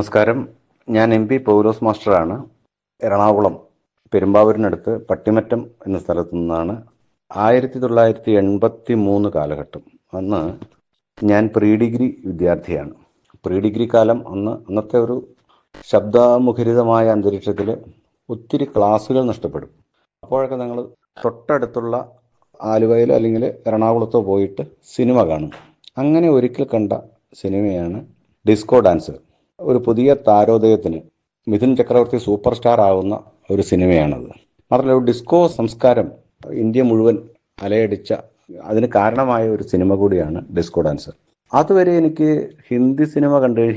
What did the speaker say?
നമസ്കാരം ഞാൻ M P Paulose മാസ്റ്ററാണ് എറണാകുളം പെരുമ്പാവൂരിനടുത്ത് പട്ടിമറ്റം എന്ന സ്ഥലത്തു നിന്നാണ് ആയിരത്തി തൊള്ളായിരത്തി എൺപത്തി മൂന്ന് കാലഘട്ടം അന്ന് ഞാൻ പ്രീ ഡിഗ്രി വിദ്യാർത്ഥിയാണ് പ്രീ ഡിഗ്രി കാലം അന്ന് അന്നത്തെ ഒരു ശബ്ദമുഖരിതമായ അന്തരീക്ഷത്തിൽ ഒത്തിരി ക്ലാസ്സുകൾ നഷ്ടപ്പെടും അപ്പോഴൊക്കെ ഞങ്ങൾ തൊട്ടടുത്തുള്ള ആലുവയിലോ അല്ലെങ്കിൽ എറണാകുളത്തോ പോയിട്ട് സിനിമ കാണും അങ്ങനെ ഒരിക്കൽ കണ്ട സിനിമയാണ് ഡിസ്കോ ഡാൻസ് ഒരു പുതിയ താരോദയത്തിന് മിഥുൻ ചക്രവർത്തി സൂപ്പർ സ്റ്റാർ ആവുന്ന ഒരു സിനിമയാണത് മാത്രമല്ല ഒരു ഡിസ്കോ സംസ്കാരം ഇന്ത്യ മുഴുവൻ അലയടിച്ച അതിന് കാരണമായ ഒരു സിനിമ കൂടിയാണ് ഡിസ്കോ ഡാൻസ് അതുവരെ എനിക്ക് ഹിന്ദി സിനിമ കണ്ടു